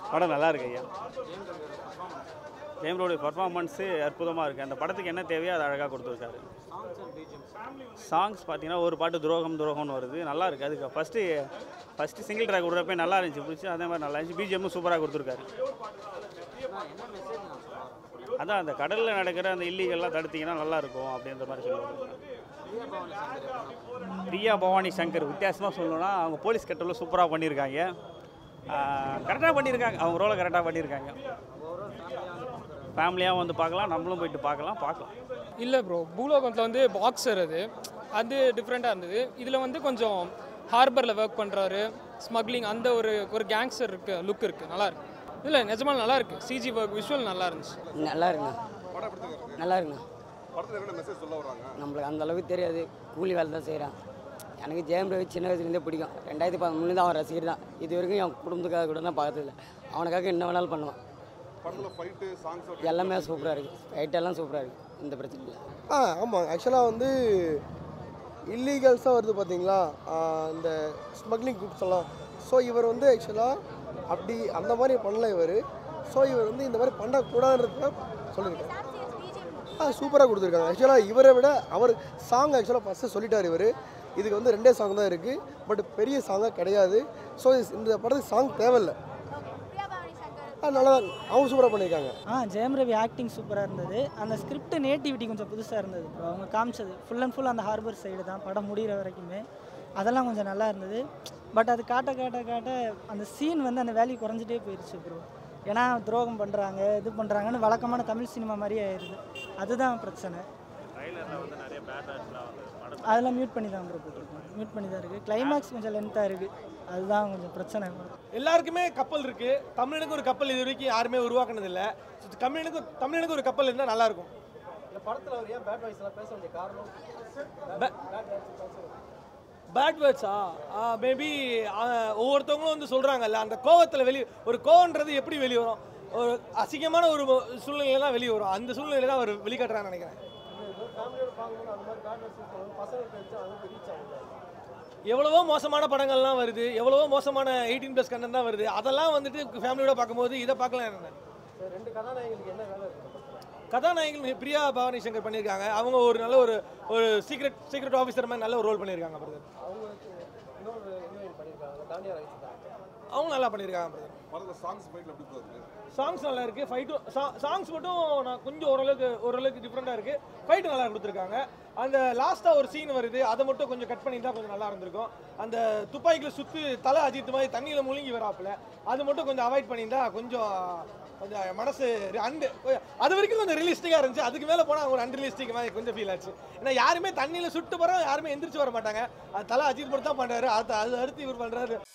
படம் நல்லா இருக்கு ஐயா ஜெயம்ரோடைய பர்ஃபார்மன்ஸு அற்புதமாக இருக்குது அந்த படத்துக்கு என்ன தேவையோ அதை அழகாக கொடுத்துருக்காரு சாங்ஸ் பார்த்தீங்கன்னா ஒரு பாட்டு துரோகம் துரோகம்னு வருது நல்லா இருக்குது அதுக்கு ஃபஸ்ட்டு ஃபஸ்ட்டு சிங்கிள் ட்ராக் விடுறப்ப நல்லா இருந்துச்சு பிடிச்சி அதே மாதிரி நல்லா இருந்துச்சு பிஜிஎம்மும் சூப்பராக கொடுத்துருக்காரு அதான் அந்த கடலில் நடக்கிற அந்த இல்லீகல்லாம் தடுத்தீங்கன்னா நல்லா இருக்கும் அப்படின்ற மாதிரி சொல்லுவாங்க பிரியா பவானி சங்கர் வித்தியாசமாக சொல்லணும்னா அவங்க போலீஸ் கட்டரில் சூப்பராக பண்ணியிருக்காங்க கரெக்டாக பண்ணியிருக்காங்க அவங்க ரோலை கரெக்டாக பண்ணியிருக்காங்க ஃபேமிலியாக வந்து பார்க்கலாம் நம்மளும் போயிட்டு பார்க்கலாம் பார்க்கலாம் இல்லை ப்ரோ பூலோகத்தில் வந்து பாக்ஸர் அது அது டிஃப்ரெண்ட்டாக இருந்தது இதில் வந்து கொஞ்சம் ஹார்பரில் ஒர்க் பண்ணுறாரு ஸ்மக்லிங் அந்த ஒரு ஒரு கேங்ஸ்டர் இருக்கு லுக் இருக்குது நல்லா இருக்கு இல்லை நிஜமாக நல்லா இருக்கு சிஜி ஒர்க் விஷுவல் நல்லா இருந்துச்சு நல்லா இருக்குண்ணா நல்லா இருக்குண்ணா படத்தில் என்ன மெசேஜ் சொல்ல வராங்க நம்மளுக்கு அந்த அளவுக்கு தெரியாது கூலி வேலை தான் செய்கிறான் எனக்கு ஜெயம் ரவி சின்ன வயசுலேருந்தே பிடிக்கும் ரெண்டாயிரத்தி பதிமூணு தான் அவன் ரசிகர் தான் இது வரைக்கும் என் குடும்பத்துக்காக கூட தான் பார்த்ததில்ல அவனுக்காக என்ன வேணாலும் பண்ணுவான் படத்தில் ஃபைட்டு சாங்ஸ் எல்லாமே சூப்பராக இருக்குது ஃபைட்டெல்லாம் சூப்பராக இருக்குது இந்த பிரச்சனை இல்லை ஆ ஆமாம் ஆக்சுவலாக வந்து இல்லீகல்ஸாக வருது பார்த்தீங்களா ஆ, இந்த ஸ்மக்லிங் குரூப்ஸ் எல்லாம் ஸோ இவர் வந்து ஆக்சுவலாக அப்படி அந்த மாதிரி பண்ணல இவர் ஸோ இவர் வந்து இந்த மாதிரி பண்ணக்கூடாதுன்றதுக்காக சொல்லியிருக்காரு ஆ சூப்பராக கொடுத்துருக்காங்க ஆக்சுவலாக இவரை விட அவர் சாங் ஆக்சுவலாக ஃபஸ்ட்டு சொல்லிட்டார் இவர் இதுக்கு வந்து ரெண்டே சாங் தான் இருக்குது பட் பெரிய சாங்காக கிடையாது ஸோ இந்த படத்துக்கு சாங் தேவையில்லை ஆ நல்லா தான் அவங்க சூப்பராக பண்ணியிருக்காங்க ஆ ஜெயம் ரவி ஆக்டிங் சூப்பராக இருந்தது அந்த ஸ்கிரிப்ட் நேட்டிவிட்டி கொஞ்சம் புதுசாக இருந்தது bro. அவங்க காமிச்சது ஃபுல் அண்ட் ஃபுல் அந்த ஹார்பர் சைடு தான் படம் முடிகிற வரைக்குமே அதெல்லாம் கொஞ்சம் நல்லா இருந்தது பட் அது காட்ட காட்ட காட்ட அந்த சீன் வந்து அந்த வேல்யூ குறைஞ்சிட்டே போயிடுச்சு ப்ரோ ஏன்னா துரோகம் பண்ணுறாங்க இது பண்ணுறாங்கன்னு வழக்கமான தமிழ் சினிமா மாதிரியே ஆயிடுது அதுதான் பிரச்சனை அதெல்லாம் மியூட் பண்ணி தான் ப்ரோ போட்டிருக்கோம் மியூட் பண்ணி தான் இருக்குது கிளைமேக்ஸ் கொஞ்சம் லென்த்தாக இருக்குது அதுதான் கொஞ்சம் பிரச்சனை எல்லாருக்குமே கப்பல் இருக்கு தமிழனுக்கு ஒரு கப்பல் இது வரைக்கும் யாருமே உருவாக்குனது இல்ல தமிழனுக்கு தமிழனுக்கு ஒரு கப்பல் இருந்தால் நல்லா இருக்கும் இந்த படத்தில் அவர் ஏன் பேட் வாய்ஸ்லாம் பேச வேண்டிய காரணம் பேட் வேர்ட்ஸா மேபி ஒவ்வொருத்தவங்களும் வந்து சொல்றாங்கல்ல அந்த கோவத்தில் வெளியே ஒரு கோவன்றது எப்படி வெளியே வரும் ஒரு அசிங்கமான ஒரு சூழ்நிலை தான் வெளியே வரும் அந்த சூழ்நிலை தான் அவர் வெளிக்காட்டுறான்னு நினைக்கிறேன் எவ்வளவோ மோசமான படங்கள்லாம் வருது எவ்வளவோ மோசமான எயிட்டீன் ப்ளஸ் கண்டன் தான் வருது அதெல்லாம் வந்துட்டு ஃபேமிலியோட பார்க்கும்போது இதை பார்க்கலாம் என்ன ரெண்டு கதாநாயகங்களுக்கு என்ன வேலை இருக்குது கதாநாயகன் பிரியா பவானி சங்கர் பண்ணியிருக்காங்க அவங்க ஒரு நல்ல ஒரு ஒரு சீக்ரெட் சீக்ரெட் ஆஃபீஸர் மாதிரி நல்ல ஒரு ரோல் பண்ணியிருக்காங்க பிரதர் அவங்களுக்கு இன்னொரு ஹீரோயின் பண்ணியிருக்காங்க தாண்டியா ரவிச்சு தான் அவங்க நல்லா பண்ணியிருக்காங்க பிரதர் படத்தில் சாங்ஸ் ஃபைட்டில் எப்படி போகுது சாங்ஸ் நல்லா இருக்கு ஃபைட்டும் சாங்ஸ் மட்டும் நான் கொஞ்சம் ஓரளவுக்கு ஓரளவுக்கு டிஃப்ரெண்டாக இருக்கு ஃபைட்டு நல்லா கொடுத்துருக்காங்க அந்த லாஸ்ட்டாக ஒரு சீன் வருது அதை மட்டும் கொஞ்சம் கட் பண்ணியிருந்தா கொஞ்சம் நல்லா இருந்திருக்கும் அந்த துப்பாக்கியில் சுற்றி தலை அஜித் மாதிரி தண்ணியில் முழுங்கி வராப்புல அது மட்டும் கொஞ்சம் அவாய்ட் பண்ணியிருந்தா கொஞ்சம் கொஞ்சம் மனசு அண்டு அது வரைக்கும் கொஞ்சம் ரியலிஸ்டிக்காக இருந்துச்சு அதுக்கு மேலே போனால் ஒரு அன்ரியலிஸ்டிக் மாதிரி கொஞ்சம் ஃபீல் ஆச்சு ஏன்னா யாருமே தண்ணியில் சுட்டு போகிறோம் யாருமே எந்திரிச்சு வர மாட்டாங்க அது தலை அஜித் மட்டும் தான் பண்ணுறாரு அது அது அடுத்து இவர் பண்ணுறாரு